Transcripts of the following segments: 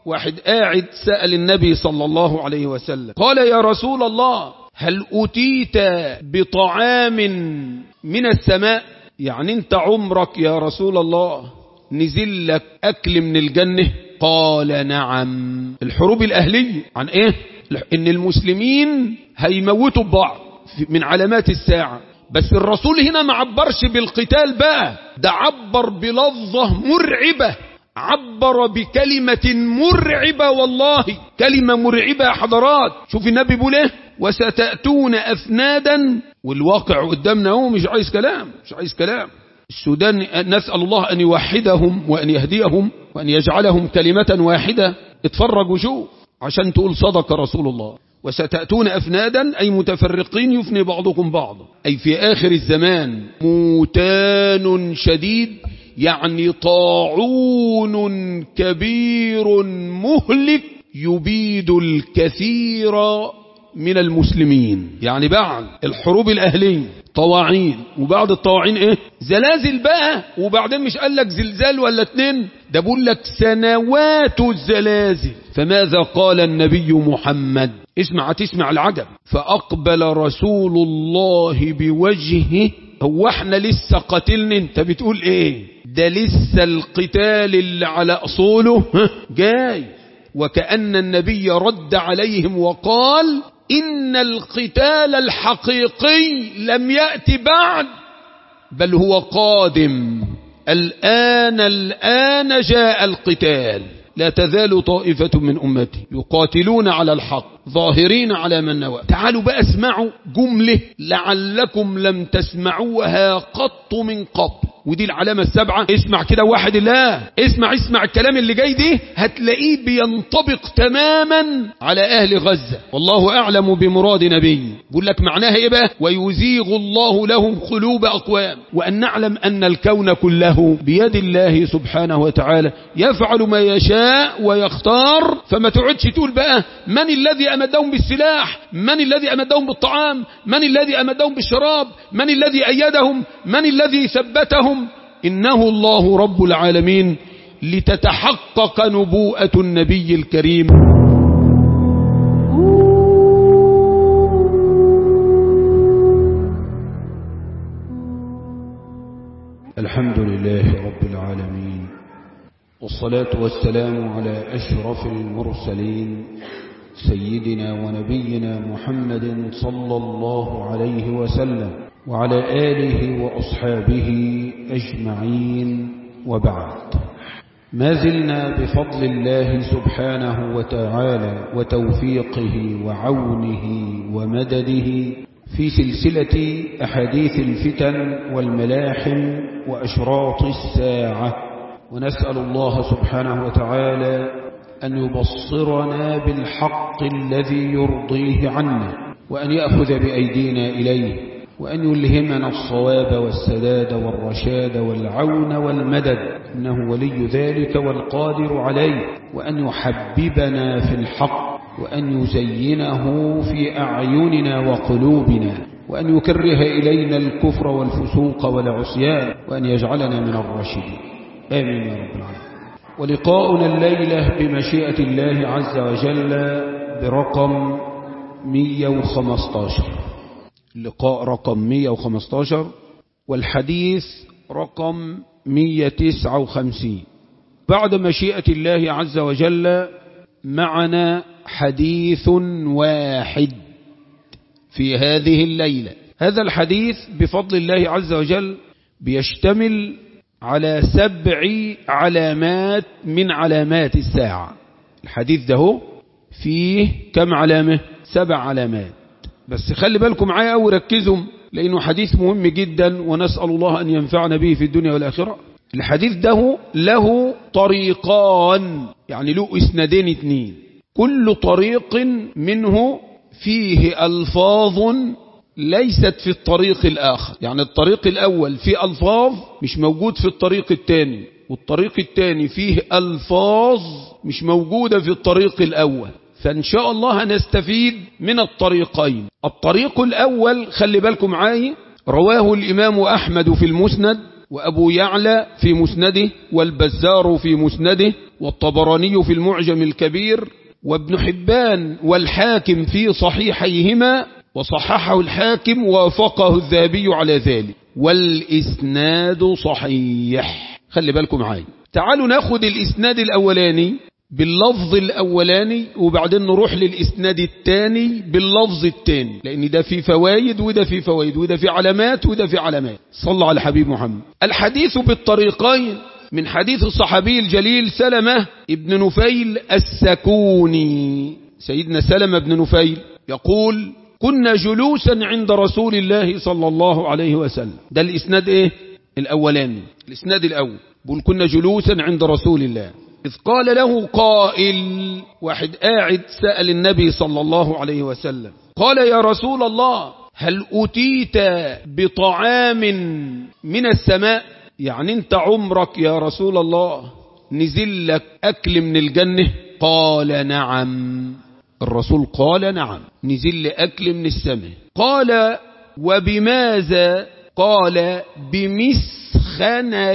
واحد قاعد سأل النبي صلى الله عليه وسلم قال يا رسول الله هل أتيت بطعام من السماء يعني انت عمرك يا رسول الله نزل لك أكل من الجنة قال نعم الحروب الأهلية عن ايه ان المسلمين هيموتوا بعض من علامات الساعة بس الرسول هنا ما عبرش بالقتال بقى ده عبر بلفظة مرعبة عبر بكلمة مرعبة والله كلمة مرعبة يا حضرات شوف النبي بيقول ايه وستأتون أفنادا والواقع قدامنا هو مش عايز كلام مش عايز كلام السودان نسأل الله أن يوحدهم وأن يهديهم وأن يجعلهم كلمة واحدة اتفرج وشوف عشان تقول صدق رسول الله وستأتون أفنادا أي متفرقين يفني بعضكم بعضا أي في آخر الزمان موتان شديد يعني طاعون كبير مهلك يبيد الكثير من المسلمين يعني بعد الحروب الأهلية طواعين وبعد الطواعين ايه زلازل بقى وبعدين مش قال لك زلزال ولا اتنين ده بقول لك سنوات الزلازل فماذا قال النبي محمد اسمع تسمع العجب فأقبل رسول الله بوجهه هو احنا لسه قتلنا انت بتقول ايه ده لسه القتال اللي على اصوله جاي وكأن النبي رد عليهم وقال إن القتال الحقيقي لم يأتي بعد بل هو قادم الآن الآن جاء القتال لا تزال طائفة من أمتي يقاتلون على الحق ظاهرين على من نوى تعالوا بقى اسمعوا جملة لعلكم لم تسمعوها قط من قبل ودي العلامة السبعة اسمع كده واحد الله اسمع اسمع الكلام اللي جاي دي هتلاقيه بينطبق تماما على أهل غزة والله أعلم بمراد نبي بقول لك معناها ايه بقى ويزيغ الله لهم قلوب أقوام وأن نعلم أن الكون كله بيد الله سبحانه وتعالى يفعل ما يشاء ويختار فما تقعدش تقول بقى من الذي أمدهم بالسلاح من الذي أمدهم بالطعام من الذي أمدهم بالشراب من الذي أيدهم من الذي ثبتهم إنه الله رب العالمين لتتحقق نبوءة النبي الكريم الحمد لله رب العالمين والصلاة والسلام على أشرف المرسلين سيدنا ونبينا محمد صلى الله عليه وسلم وعلى آله وأصحابه أجمعين وبعد ما زلنا بفضل الله سبحانه وتعالى وتوفيقه وعونه ومدده في سلسلة أحاديث الفتن والملاحم وأشراط الساعة ونسأل الله سبحانه وتعالى أن يبصرنا بالحق الذي يرضيه عنا وأن يأخذ بأيدينا إليه وأن يلهمنا الصواب والسداد والرشاد والعون والمدد إنه ولي ذلك والقادر عليه وأن يحببنا في الحق وأن يزينه في أعيننا وقلوبنا وأن يكره إلينا الكفر والفسوق والعصيان وأن يجعلنا من الراشدين آمين يا رب العالمين ولقاؤنا الليلة بمشيئة الله عز وجل برقم 115 اللقاء رقم 115 والحديث رقم 159 بعد مشيئة الله عز وجل معنا حديث واحد في هذه الليلة هذا الحديث بفضل الله عز وجل بيشتمل على سبع علامات من علامات الساعة الحديث ده فيه كم علامة سبع علامات بس خلي بالكم معايا وركزوا لأنه حديث مهم جدا ونسأل الله أن ينفعنا به في الدنيا والآخرة الحديث ده له طريقان يعني له اسندين اتنين كل طريق منه فيه ألفاظ ليست في الطريق الآخر يعني الطريق الأول فيه ألفاظ مش موجود في الطريق الثاني والطريق الثاني فيه ألفاظ مش موجودة في الطريق الأول فإن شاء الله هنستفيد من الطريقين الطريق الأول خلي بالكم معاي رواه الإمام أحمد في المسند وأبو يعلى في مسنده والبزار في مسنده والطبراني في المعجم الكبير وابن حبان والحاكم في صحيحيهما وصححه الحاكم ووافقه الذهبي على ذلك والإسناد صحيح خلي بالكم معايا تعالوا ناخد الإسناد الأولاني باللفظ الأولاني وبعدين نروح للإسناد الثاني باللفظ الثاني لأن ده في فوائد وده في فوائد وده في علامات وده في علامات صلى على حبيب محمد الحديث بالطريقين من حديث الصحابي الجليل سلمة ابن نفيل السكوني سيدنا سلمة بن نفيل يقول كنا جلوسا عند رسول الله صلى الله عليه وسلم ده الإسناد إيه الأولاني الإسناد الأول بقول كنا جلوسا عند رسول الله إذ قال له قائل واحد قاعد سأل النبي صلى الله عليه وسلم قال يا رسول الله هل أتيت بطعام من السماء يعني انت عمرك يا رسول الله نزل لك أكل من الجنة قال نعم الرسول قال نعم نزل لي أكل من السماء قال وبماذا قال بمسخنة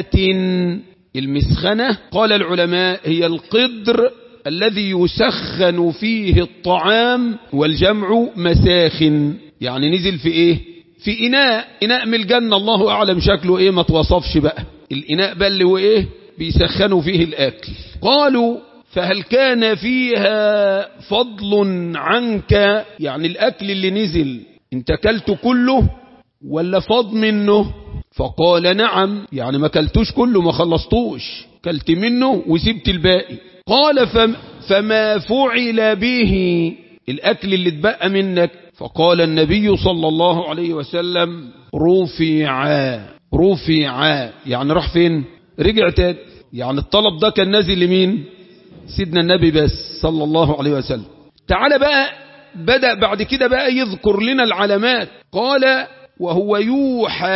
المسخنة قال العلماء هي القدر الذي يسخن فيه الطعام والجمع مساخن يعني نزل في ايه في اناء اناء من الجنة الله اعلم شكله ايه ما توصفش بقى الاناء بل اللي هو ايه بيسخنوا فيه الاكل قالوا فهل كان فيها فضل عنك يعني الاكل اللي نزل انت كلت كله ولا فض منه فقال نعم يعني ما كلتوش كله ما خلصتوش كلت منه وسبت الباقي قال فم فما فعل به الأكل اللي اتبقى منك فقال النبي صلى الله عليه وسلم رفع رفع يعني راح فين رجع تاني يعني الطلب ده كان نازل لمين سيدنا النبي بس صلى الله عليه وسلم تعال بقى بدأ بعد كده بقى يذكر لنا العلامات قال وهو يوحى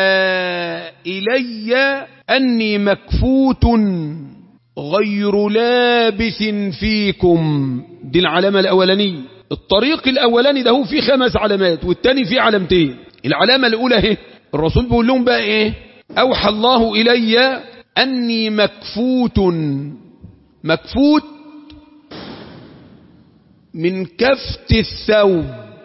إلي أني مكفوت غير لابث فيكم دي العلامة الأولانية الطريق الأولاني ده هو فيه خمس علامات والتاني فيه علامتين العلامة الأولى اهي الرسول بيقول لهم بقى ايه أوحى الله إلي أني مكفوت مكفوت من كفت الثوب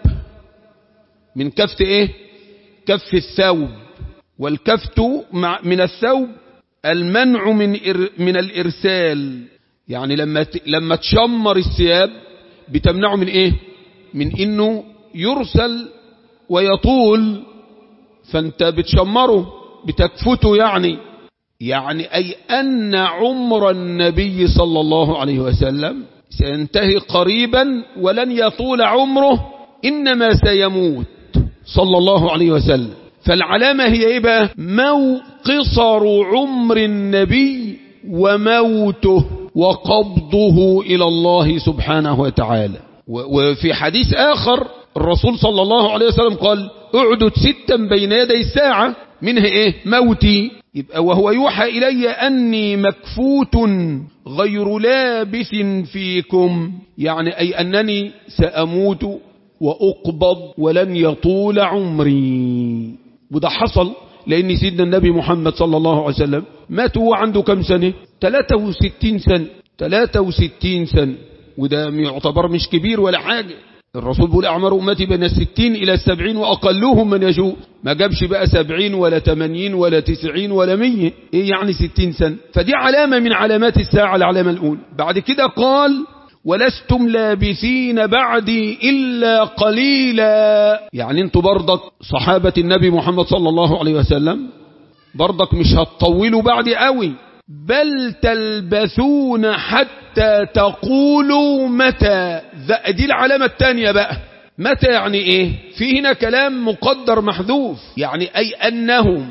من كفت ايه كف الثوب والكفت من الثوب المنع من من الإرسال يعني لما لما تشمر الثياب بتمنعه من ايه من انه يرسل ويطول فانت بتشمره بتكفته يعني يعني أي أن عمر النبي صلى الله عليه وسلم سينتهي قريبا ولن يطول عمره إنما سيموت صلى الله عليه وسلم فالعلامة هي إيه بقى مو قصر عمر النبي وموته وقبضه إلى الله سبحانه وتعالى وفي حديث آخر الرسول صلى الله عليه وسلم قال اعدد ستا بين يدي الساعة منها ايه موتي يبقى وهو يوحى إلي أني مكفوت غير لابث فيكم يعني أي أنني سأموت وأقبض ولن يطول عمري وده حصل لأن سيدنا النبي محمد صلى الله عليه وسلم مات هو عنده كم سنة 63 سنة 63 سنة وده يعتبر مش كبير ولا حاجة الرسول بيقول أعمار أمتي بين الستين إلى السبعين وأقلهم من يجوء ما جابش بقى سبعين ولا تمانين ولا تسعين ولا مية إيه يعني ستين سنة فدي علامة من علامات الساعة العلامة الأولى بعد كده قال ولستم لابثين بعدي إلا قليلا يعني انتوا برضك صحابة النبي محمد صلى الله عليه وسلم برضك مش هتطولوا بعدي قوي بل تلبثون حتى تقولوا متى دي العلامة الثانية بقى متى يعني ايه في هنا كلام مقدر محذوف يعني اي انهم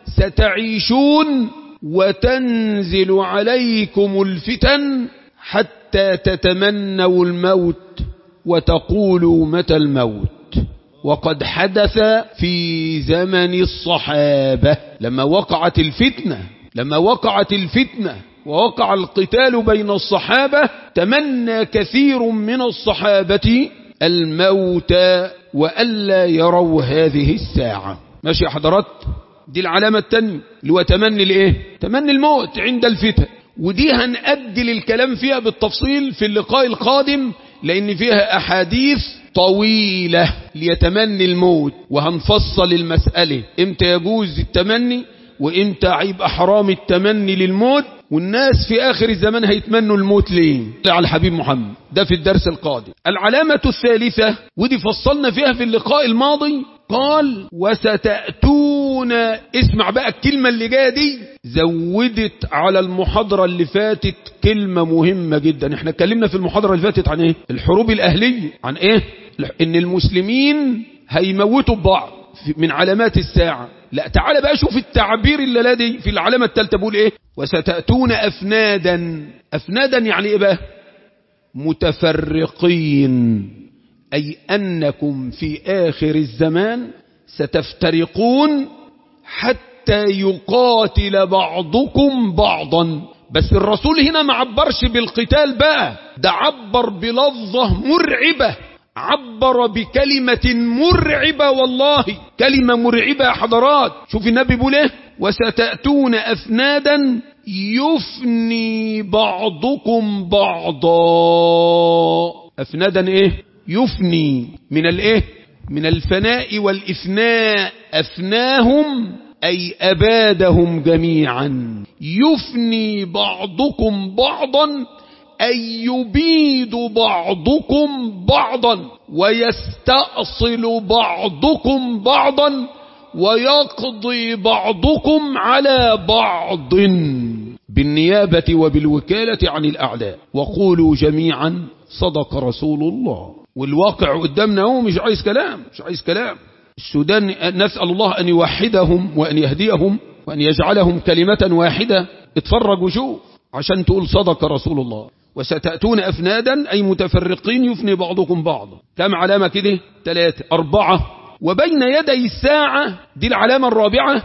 ستعيشون وتنزل عليكم الفتن حتى تتمنوا الموت وتقولوا متى الموت وقد حدث في زمن الصحابة لما وقعت الفتنة لما وقعت الفتنة ووقع القتال بين الصحابة تمنى كثير من الصحابة الموت وألا يروا هذه الساعة ماشي يا حضرات دي العلامة التانية اللي هو تمني الايه تمني الموت عند الفتن ودي هنأجل الكلام فيها بالتفصيل في اللقاء القادم لأن فيها أحاديث طويلة ليتمني الموت وهنفصل المسألة امتى يجوز التمني وامتى هيبقى حرام التمني للموت والناس في آخر الزمان هيتمنوا الموت ليه على الحبيب محمد ده في الدرس القادم العلامة الثالثة ودي فصلنا فيها في اللقاء الماضي قال وستأتون اسمع بقى الكلمة اللي جاية دي زودت على المحاضرة اللي فاتت كلمة مهمة جدا احنا اتكلمنا في المحاضرة اللي فاتت عن ايه الحروب الأهلية عن ايه ان المسلمين هيموتوا ببعض من علامات الساعة لا تعال بقى شوف التعبير اللي لدي في العلامة الثالثة بقول ايه وستأتون أفنادا أفنادا يعني ايه بقى متفرقين أي أنكم في آخر الزمان ستفترقون حتى يقاتل بعضكم بعضا بس الرسول هنا ما عبرش بالقتال بقى ده عبر بلفظة مرعبة عبر بكلمة مرعبة والله كلمة مرعبة يا حضرات شوف النبي بيقول ايه وستأتون أفنادا يفني بعضكم بعضا أفنادا ايه يفني من الايه من الفناء والإفناء أفناهم أي أبادهم جميعا يفني بعضكم بعضا أن يبيد بعضكم بعضا ويستأصل بعضكم بعضا ويقضي بعضكم على بعض بالنيابة وبالوكالة عن الأعداء وقولوا جميعا صدق رسول الله والواقع قدامنا هو مش عايز كلام مش عايز كلام السودان نسأل الله أن يوحدهم وأن يهديهم وأن يجعلهم كلمة واحدة اتفرج وشوف عشان تقول صدق رسول الله وستأتون أفنادا أي متفرقين يفني بعضكم بعضا كم علامة كده ثلاثة أربعة وبين يدي الساعة دي العلامة الرابعة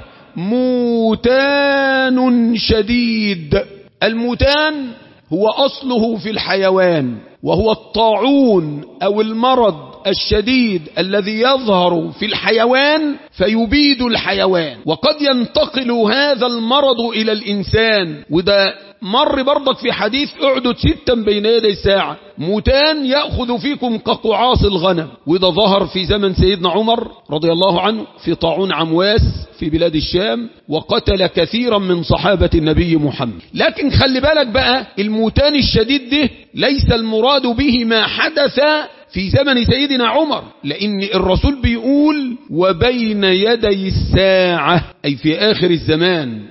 موتان شديد الموتان هو أصله في الحيوان وهو الطاعون أو المرض الشديد الذي يظهر في الحيوان فيبيد الحيوان وقد ينتقل هذا المرض إلى الإنسان وده مر برضك في حديث اعدد ستا بين يدي الساعة موتان يأخذ فيكم كقعاص الغنم وده ظهر في زمن سيدنا عمر رضي الله عنه في طاعون عمواس في بلاد الشام وقتل كثيرا من صحابة النبي محمد لكن خلي بالك بقى الموتان الشديد ده ليس المراد به ما حدث في زمن سيدنا عمر لأن الرسول بيقول وبين يدي الساعة أي في آخر الزمان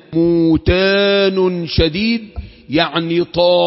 موتان شديد يعني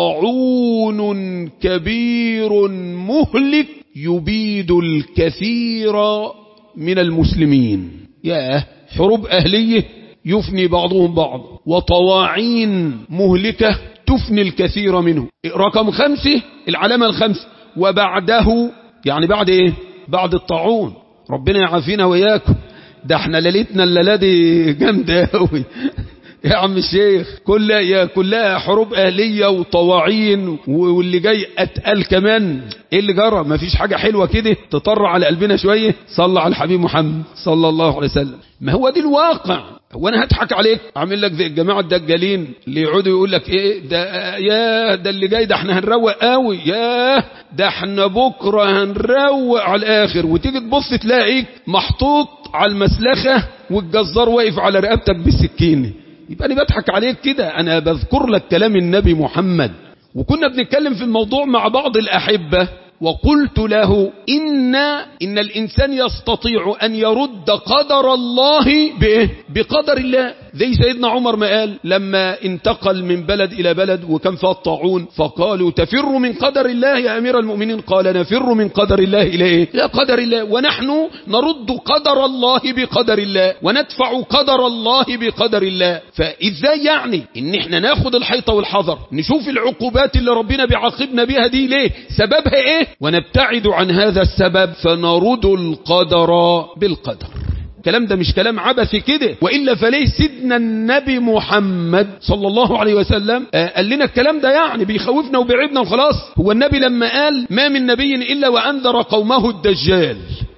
طاعون كبير مهلك يبيد الكثير من المسلمين ياه حروب أهلية يفني بعضهم بعض وطواعين مهلكة تفني الكثير منه رقم خمسة العلامة الخمسة وبعده يعني بعد ايه بعد الطاعون ربنا يعافينا وياكم ده احنا ليلتنا الليله دي جامده قوي يا عم الشيخ كلها يا كلها حروب اهليه وطواعين واللي جاي اتقل كمان ايه اللي جرى مفيش حاجه حلوه كده تطر على قلبنا شويه صلى على الحبيب محمد صلى الله عليه وسلم ما هو دي الواقع هو انا هضحك عليك اعمل لك زي الجماعه الدجالين اللي يقعدوا يقول لك ايه ده يا ده اللي جاي ده احنا هنروق قوي يا ده احنا بكره هنروق على الاخر وتيجي تبص تلاقيك محطوط على المسلخه والجزار واقف على رقبتك بالسكينه يبقى انا بضحك عليك كده انا بذكر لك كلام النبي محمد وكنا بنتكلم في الموضوع مع بعض الاحبه وقلت له إن إن الإنسان يستطيع أن يرد قدر الله بإيه؟ بقدر الله زي سيدنا عمر ما قال لما انتقل من بلد إلى بلد وكان فيها الطاعون فقالوا تفر من قدر الله يا أمير المؤمنين قال نفر من قدر الله إلى إيه؟ لا قدر الله ونحن نرد قدر الله بقدر الله وندفع قدر الله بقدر الله فإزاي يعني إن إحنا ناخد الحيطة والحذر نشوف العقوبات اللي ربنا بيعاقبنا بيها دي ليه سببها إيه ونبتعد عن هذا السبب فنرد القدر بالقدر الكلام ده مش كلام عبثي كده وإلا فليه سيدنا النبي محمد صلى الله عليه وسلم آه قال لنا الكلام ده يعني بيخوفنا وبيعبنا وخلاص هو النبي لما قال ما من نبي إلا وأنذر قومه الدجال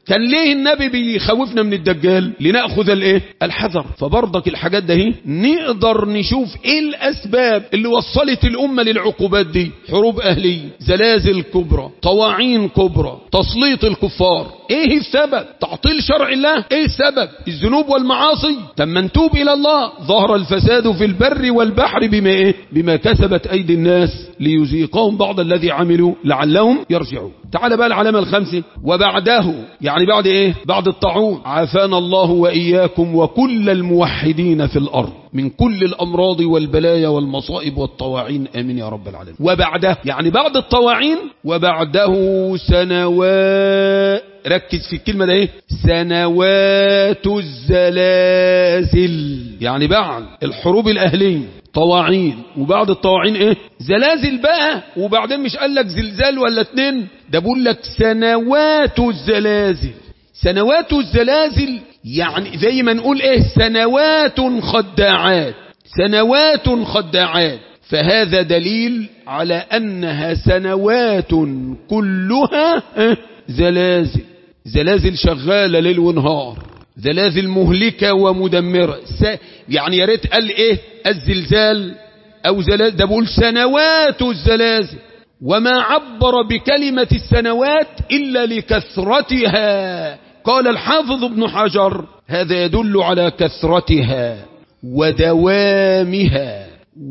كان ليه النبي بيخوفنا من الدجال لنأخذ الايه الحذر فبرضك الحاجات ده هي نقدر نشوف ايه الاسباب اللي وصلت الامة للعقوبات دي حروب اهلية زلازل كبرى طواعين كبرى تسليط الكفار ايه السبب تعطيل شرع الله ايه السبب الذنوب والمعاصي تم نتوب الى الله ظهر الفساد في البر والبحر بما ايه بما كسبت ايدي الناس ليذيقهم بعض الذي عملوا لعلهم يرجعون تعال بقى العلامة الخامسة وبعده يعني بعد ايه بعد الطاعون عافانا الله واياكم وكل الموحدين في الارض من كل الامراض والبلايا والمصائب والطواعين امين يا رب العالمين وبعده يعني بعد الطواعين وبعده سنوات ركز في الكلمة ده ايه سنوات الزلازل يعني بعد الحروب الاهلية طواعين وبعد الطواعين ايه زلازل بقى وبعدين مش قال لك زلزال ولا اتنين ده بقول لك سنوات الزلازل سنوات الزلازل يعني زي ما نقول ايه سنوات خداعات سنوات خداعات فهذا دليل على انها سنوات كلها زلازل زلازل شغالة ليل ونهار زلازل مهلكة ومدمرة يعني يا ريت قال ايه الزلزال او زلازل ده بقول سنوات الزلازل وما عبر بكلمة السنوات الا لكثرتها قال الحافظ ابن حجر هذا يدل على كثرتها ودوامها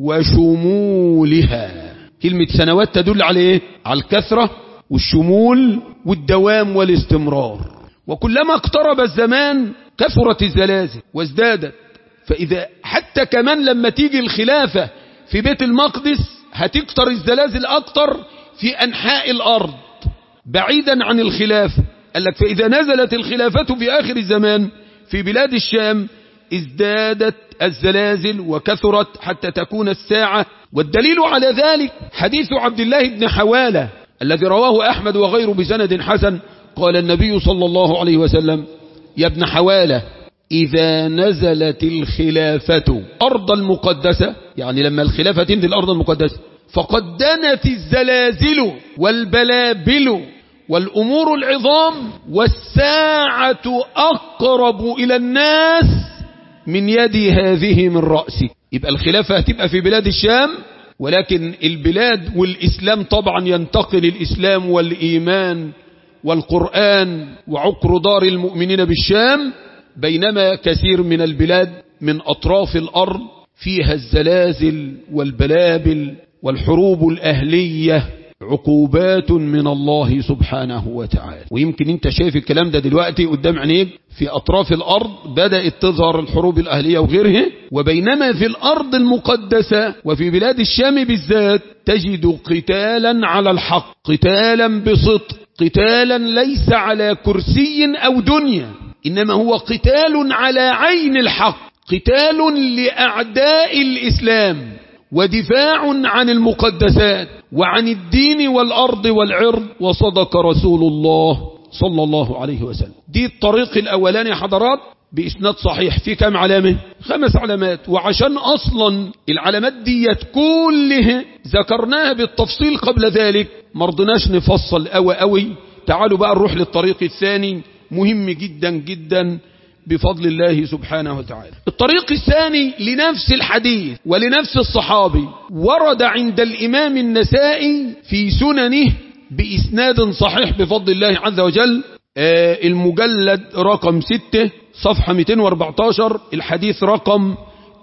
وشمولها كلمة سنوات تدل على ايه على الكثرة والشمول والدوام والاستمرار وكلما اقترب الزمان كثرت الزلازل وازدادت فإذا حتى كمان لما تيجي الخلافة في بيت المقدس هتكتر الزلازل أكتر في أنحاء الأرض بعيدا عن الخلافة قال لك فإذا نزلت الخلافة في آخر الزمان في بلاد الشام ازدادت الزلازل وكثرت حتى تكون الساعة والدليل على ذلك حديث عبد الله بن حوالة الذي رواه أحمد وغيره بسند حسن قال النبي صلى الله عليه وسلم يا ابن حوالة إذا نزلت الخلافة أرض المقدسة يعني لما الخلافة تنزل الأرض المقدسة فقد دنت الزلازل والبلابل والأمور العظام والساعة أقرب إلى الناس من يد هذه من رأسك يبقى الخلافة هتبقى في بلاد الشام ولكن البلاد والإسلام طبعا ينتقل الإسلام والإيمان والقرآن وعقر دار المؤمنين بالشام بينما كثير من البلاد من أطراف الأرض فيها الزلازل والبلابل والحروب الأهلية عقوبات من الله سبحانه وتعالى ويمكن انت شايف الكلام ده دلوقتي قدام عينيك في أطراف الأرض بدأت تظهر الحروب الأهلية وغيرها وبينما في الأرض المقدسة وفي بلاد الشام بالذات تجد قتالا على الحق قتالا بصدق قتالا ليس على كرسي أو دنيا إنما هو قتال على عين الحق قتال لأعداء الإسلام ودفاع عن المقدسات وعن الدين والأرض والعرض وصدق رسول الله صلى الله عليه وسلم دي الطريق الأولاني يا حضرات بإسناد صحيح في كم علامة خمس علامات وعشان أصلا العلامات ديت كلها ذكرناها بالتفصيل قبل ذلك مرضناش نفصل قوي قوي تعالوا بقى نروح للطريق الثاني مهم جدا جدا بفضل الله سبحانه وتعالى الطريق الثاني لنفس الحديث ولنفس الصحابي ورد عند الإمام النسائي في سننه بإسناد صحيح بفضل الله عز وجل آه المجلد رقم 6 صفحة 214 الحديث رقم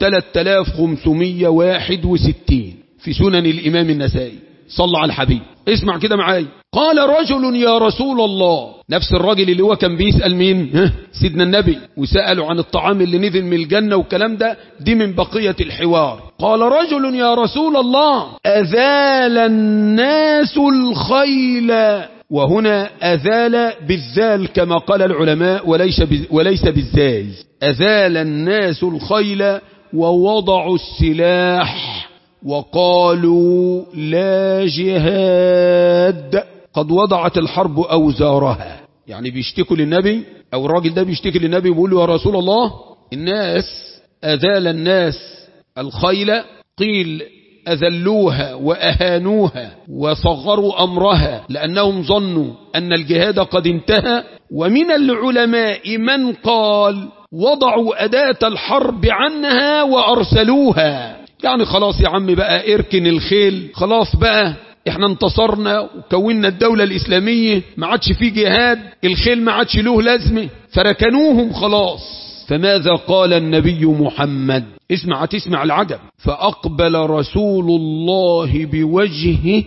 3561 في سنن الإمام النسائي صلى على الحبيب اسمع كده معاي قال رجل يا رسول الله نفس الراجل اللي هو كان بيسأل مين ها؟ سيدنا النبي وسأله عن الطعام اللي نزل من الجنة والكلام ده دي من بقية الحوار قال رجل يا رسول الله أذال الناس الخيل وهنا أذال بالذال كما قال العلماء وليس وليس بالزاي أذال الناس الخيل ووضعوا السلاح وقالوا لا جهاد قد وضعت الحرب أوزارها يعني بيشتكوا للنبي أو الراجل ده بيشتكي للنبي ويقول له يا رسول الله الناس أذال الناس الخيل قيل أذلوها وأهانوها وصغروا أمرها لأنهم ظنوا أن الجهاد قد انتهى ومن العلماء من قال وضعوا أداة الحرب عنها وأرسلوها يعني خلاص يا عم بقى اركن الخيل خلاص بقى احنا انتصرنا وكونا الدولة الإسلامية ما عادش في جهاد الخيل ما عادش له لازمة فركنوهم خلاص فماذا قال النبي محمد اسمع تسمع العجب فأقبل رسول الله بوجهه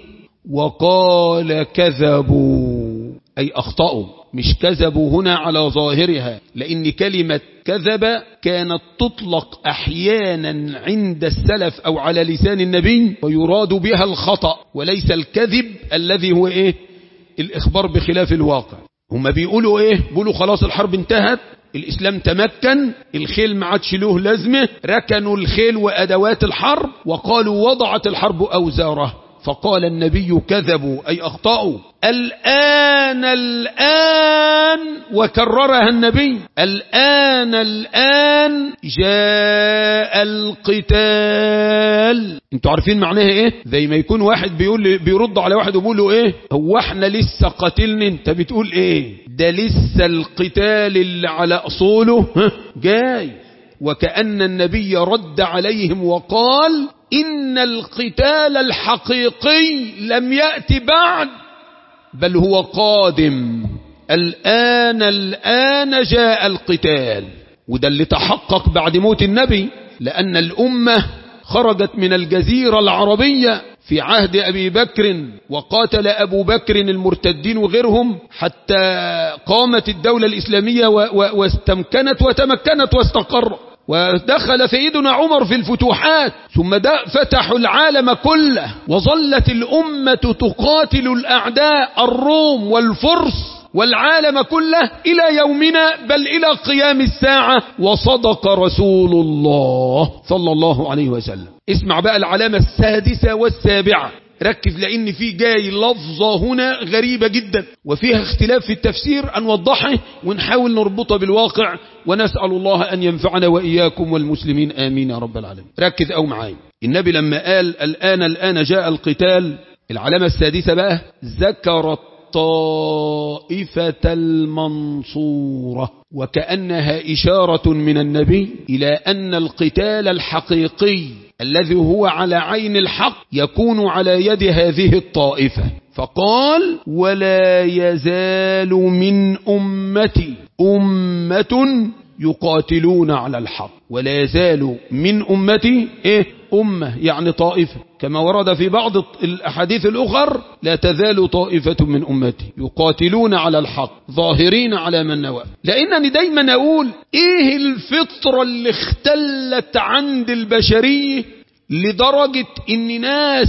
وقال كذبوا أي أخطأوا مش كذبوا هنا على ظاهرها لأن كلمة كذب كانت تطلق أحيانا عند السلف أو على لسان النبي ويراد بها الخطأ وليس الكذب الذي هو إيه الإخبار بخلاف الواقع هم بيقولوا إيه بيقولوا خلاص الحرب انتهت الإسلام تمكن الخيل ما عادش له لازمة ركنوا الخيل وأدوات الحرب وقالوا وضعت الحرب أوزاره فقال النبي كذبوا أي أخطأوا الآن الآن وكررها النبي الآن الآن جاء القتال انتوا عارفين معناها ايه زي ما يكون واحد بيقول بيرد على واحد وبيقول له ايه هو احنا لسه قاتلني انت بتقول ايه ده لسه القتال اللي على اصوله جاي وكأن النبي رد عليهم وقال إن القتال الحقيقي لم يأتي بعد بل هو قادم الآن الآن جاء القتال وده اللي تحقق بعد موت النبي لأن الأمة خرجت من الجزيرة العربية في عهد أبي بكر وقاتل أبو بكر المرتدين وغيرهم حتى قامت الدولة الإسلامية واستمكنت وتمكنت واستقرت ودخل سيدنا عمر في الفتوحات ثم فتحوا العالم كله وظلت الأمة تقاتل الأعداء الروم والفرس والعالم كله إلى يومنا بل إلى قيام الساعة وصدق رسول الله صلى الله عليه وسلم اسمع بقى العلامة السادسة والسابعة ركز لأن في جاي لفظة هنا غريبة جدا وفيها اختلاف في التفسير نوضحه ونحاول نربطه بالواقع ونسأل الله أن ينفعنا وإياكم والمسلمين آمين يا رب العالمين ركز أو معاي النبي لما قال الآن الآن جاء القتال العلامة السادسة بقى ذكر الطائفة المنصورة وكأنها إشارة من النبي إلى أن القتال الحقيقي الذي هو على عين الحق يكون على يد هذه الطائفة فقال ولا يزال من أمتي أمة يقاتلون على الحق ولا يزال من أمتي إيه أمة يعني طائفة كما ورد في بعض الأحاديث الأخر لا تزال طائفة من أمتي يقاتلون على الحق ظاهرين على من نوى لأنني دايما أقول إيه الفطرة اللي اختلت عند البشرية لدرجة إن ناس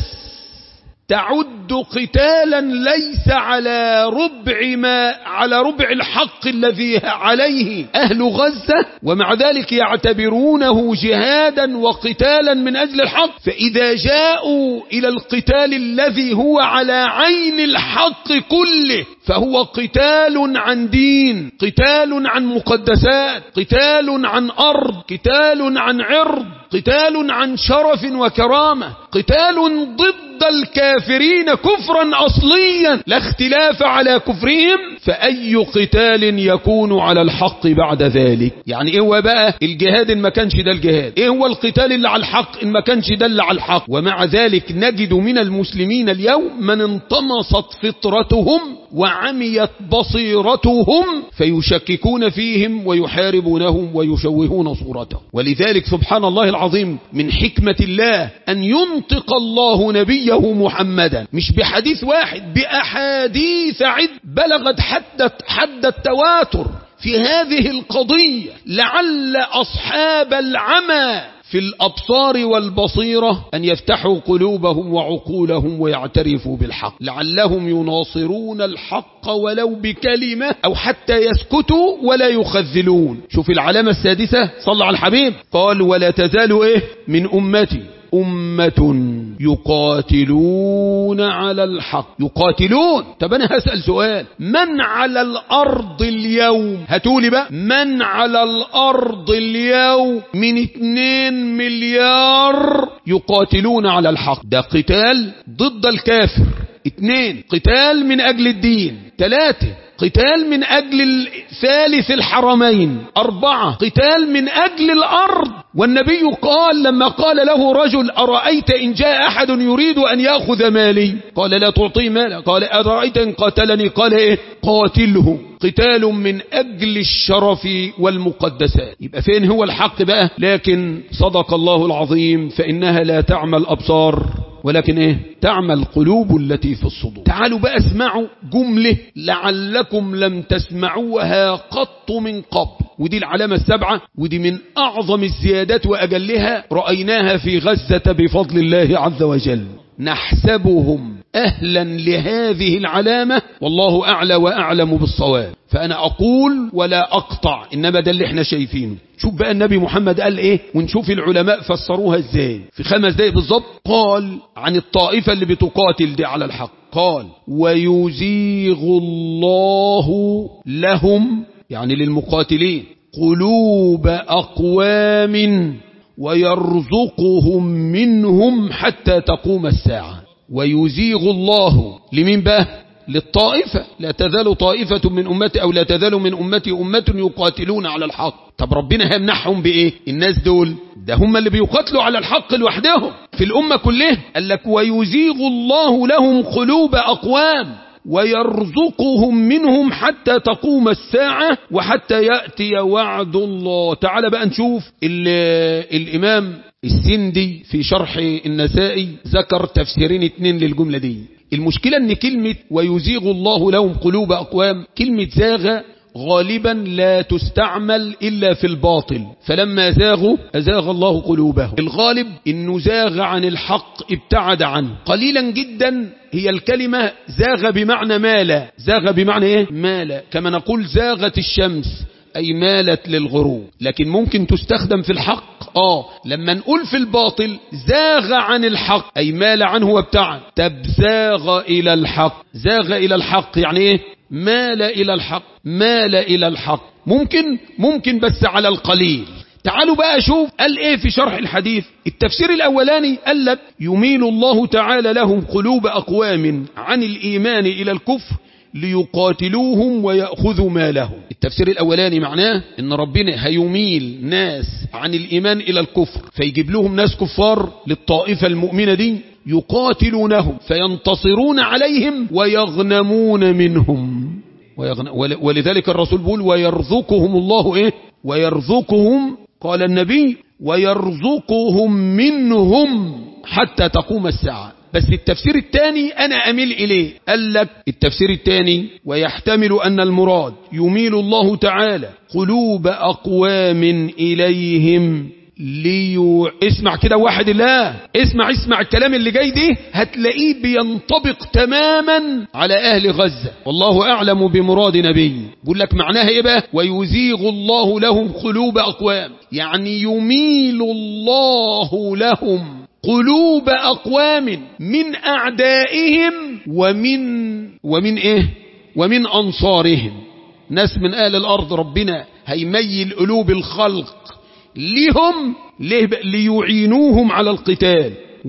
تعد قتالا ليس على ربع ما على ربع الحق الذي عليه أهل غزة ومع ذلك يعتبرونه جهادا وقتالا من أجل الحق فإذا جاءوا إلى القتال الذي هو على عين الحق كله فهو قتال عن دين قتال عن مقدسات قتال عن أرض قتال عن عرض قتال عن شرف وكرامة قتال ضد الكافرين كفرا أصليا لا اختلاف على كفرهم فأي قتال يكون على الحق بعد ذلك يعني ايه هو بقى الجهاد إن ما كانش ده الجهاد ايه هو القتال اللي على الحق إن ما كانش ده اللي على الحق ومع ذلك نجد من المسلمين اليوم من انطمست فطرتهم وعميت بصيرتهم فيشككون فيهم ويحاربونهم ويشوهون صورتهم ولذلك سبحان الله العظيم من حكمة الله أن ينطق الله نبيه محمدا مش بحديث واحد بأحاديث عد بلغت حد, حد التواتر في هذه القضية لعل أصحاب العمى في الأبصار والبصيرة أن يفتحوا قلوبهم وعقولهم ويعترفوا بالحق لعلهم يناصرون الحق ولو بكلمة أو حتى يسكتوا ولا يخذلون شوف العلامة السادسة صلى على الحبيب قال ولا تزال إيه من أمتي أمة يقاتلون على الحق يقاتلون طب أنا هسأل سؤال من على الأرض اليوم هتولي بقى من على الأرض اليوم من اتنين مليار يقاتلون على الحق ده قتال ضد الكافر اتنين قتال من أجل الدين ثلاثة قتال من أجل ثالث الحرمين أربعة قتال من أجل الأرض والنبي قال لما قال له رجل أرأيت إن جاء أحد يريد أن يأخذ مالي قال لا تعطي مالا قال أرأيت إن قاتلني قال إيه قاتله قتال من أجل الشرف والمقدسات يبقى فين هو الحق بقى لكن صدق الله العظيم فإنها لا تعمى الأبصار ولكن ايه تعمى القلوب التي في الصدور تعالوا بقى اسمعوا جملة لعلكم لم تسمعوها قط من قبل ودي العلامة السبعة ودي من أعظم الزيادات وأجلها رأيناها في غزة بفضل الله عز وجل نحسبهم أهلا لهذه العلامة والله أعلى وأعلم بالصواب فأنا أقول ولا أقطع إنما ده اللي احنا شايفينه شوف بقى النبي محمد قال إيه ونشوف العلماء فسروها إزاي في خمس دقائق بالظبط قال عن الطائفة اللي بتقاتل دي على الحق قال ويزيغ الله لهم يعني للمقاتلين قلوب أقوام ويرزقهم منهم حتى تقوم الساعة ويزيغ الله لمين بقى للطائفة لا تزال طائفة من أمتي أو لا تزال من أمتي أمة يقاتلون على الحق طب ربنا هيمنحهم بإيه الناس دول ده هم اللي بيقاتلوا على الحق لوحدهم في الأمة كلها قال لك ويزيغ الله لهم قلوب أقوام ويرزقهم منهم حتى تقوم الساعة وحتى يأتي وعد الله تعال بقى نشوف الإمام السندي في شرح النسائي ذكر تفسيرين اتنين للجملة دي المشكلة ان كلمة ويزيغ الله لهم قلوب أقوام كلمة زاغ غالبا لا تستعمل إلا في الباطل فلما زاغوا أزاغ الله قلوبهم الغالب إنه زاغ عن الحق ابتعد عنه قليلا جدا هي الكلمة زاغ بمعنى مال زاغ بمعنى ايه مال كما نقول زاغت الشمس أي مالت للغروب لكن ممكن تستخدم في الحق آه لما نقول في الباطل زاغ عن الحق أي مال عنه وابتعد تبزاغ إلى الحق زاغ إلى الحق يعني إيه مال إلى الحق مال إلى الحق ممكن ممكن بس على القليل تعالوا بقى شوف قال ايه في شرح الحديث التفسير الاولاني قال لك يميل الله تعالى لهم قلوب اقوام عن الايمان الى الكفر ليقاتلوهم ويأخذوا مالهم التفسير الأولاني معناه ان ربنا هيميل ناس عن الإيمان إلى الكفر فيجيب لهم ناس كفار للطائفة المؤمنة دي يقاتلونهم فينتصرون عليهم ويغنمون منهم ويغن... ولذلك الرسول بيقول ويرزقهم الله ايه ويرزقهم قال النبي ويرزقهم منهم حتى تقوم الساعة بس التفسير الثاني أنا أميل إليه قال لك التفسير الثاني ويحتمل أن المراد يميل الله تعالى قلوب أقوام إليهم ليو اسمع كده واحد الله اسمع اسمع الكلام اللي جاي دي هتلاقيه بينطبق تماما على أهل غزة والله أعلم بمراد نبي بقول لك معناها إيه بقى ويزيغ الله لهم قلوب أقوام يعني يميل الله لهم قلوب أقوام من أعدائهم ومن ومن إيه ومن أنصارهم ناس من أهل الأرض ربنا هيميل قلوب الخلق لهم ليعينوهم على القتال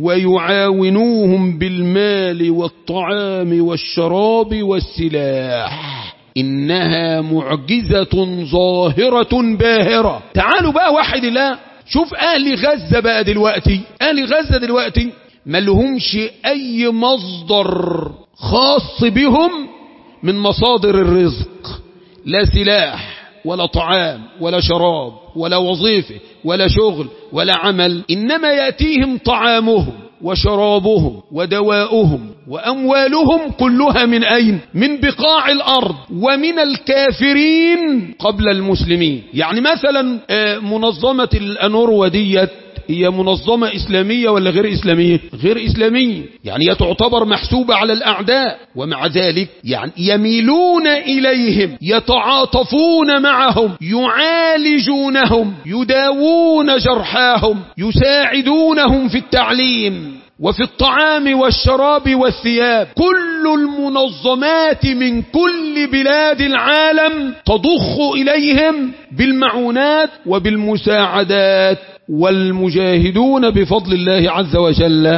ويعاونوهم بالمال والطعام والشراب والسلاح إنها معجزة ظاهرة باهرة تعالوا بقى واحد الله شوف أهل غزة بقى دلوقتي أهل غزة دلوقتي ما لهمش أي مصدر خاص بهم من مصادر الرزق لا سلاح ولا طعام ولا شراب ولا وظيفة ولا شغل ولا عمل إنما يأتيهم طعامهم وشرابهم ودواؤهم وأموالهم كلها من أين؟ من بقاع الأرض ومن الكافرين قبل المسلمين يعني مثلا منظمة الأنوروا ديت هي منظمة إسلامية ولا غير إسلامية غير إسلامية يعني هي تعتبر محسوبة على الأعداء ومع ذلك يعني يميلون إليهم يتعاطفون معهم يعالجونهم يداوون جرحاهم يساعدونهم في التعليم وفي الطعام والشراب والثياب كل المنظمات من كل بلاد العالم تضخ إليهم بالمعونات وبالمساعدات والمجاهدون بفضل الله عز وجل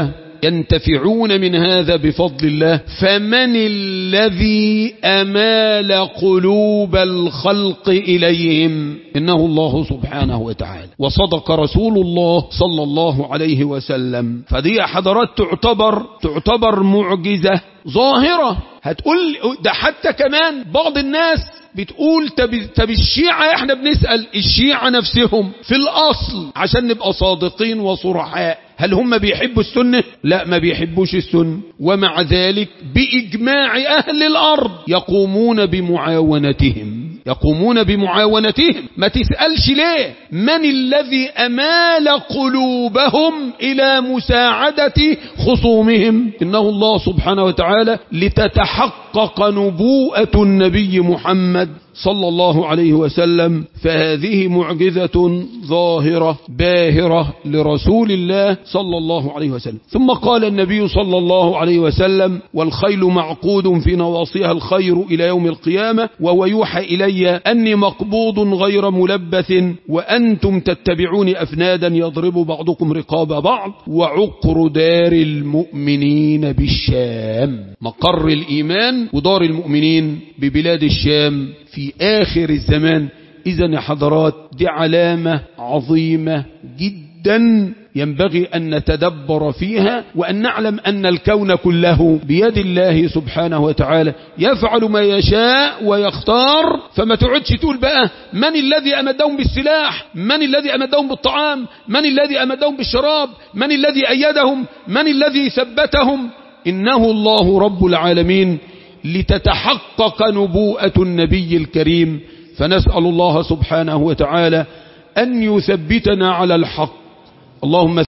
ينتفعون من هذا بفضل الله فمن الذي أمال قلوب الخلق إليهم إنه الله سبحانه وتعالى وصدق رسول الله صلى الله عليه وسلم فدي حضرات تعتبر تعتبر معجزة ظاهرة هتقول ده حتى كمان بعض الناس بتقول طب طب الشيعة احنا بنسأل الشيعة نفسهم في الأصل عشان نبقى صادقين وصرحاء هل هم بيحبوا السنة؟ لا ما بيحبوش السنة ومع ذلك بإجماع أهل الأرض يقومون بمعاونتهم يقومون بمعاونتهم ما تسألش ليه من الذي أمال قلوبهم إلى مساعدة خصومهم إنه الله سبحانه وتعالى لتتحقق نبوءة النبي محمد صلى الله عليه وسلم فهذه معجزة ظاهرة باهرة لرسول الله صلى الله عليه وسلم ثم قال النبي صلى الله عليه وسلم والخيل معقود في نواصيها الخير إلى يوم القيامة وهو يوحى إلي أني مقبوض غير ملبث وأنتم تتبعون أفنادا يضرب بعضكم رقاب بعض وعقر دار المؤمنين بالشام مقر الإيمان ودار المؤمنين ببلاد الشام في آخر الزمان إذا يا حضرات دي علامة عظيمة جدا ينبغي أن نتدبر فيها وأن نعلم أن الكون كله بيد الله سبحانه وتعالى يفعل ما يشاء ويختار فما تقعدش تقول بقى من الذي أمدهم بالسلاح من الذي أمدهم بالطعام من الذي أمدهم بالشراب من الذي أيدهم من الذي ثبتهم إنه الله رب العالمين لتتحقق نبوءة النبي الكريم فنسأل الله سبحانه وتعالى أن يثبتنا على الحق اللهم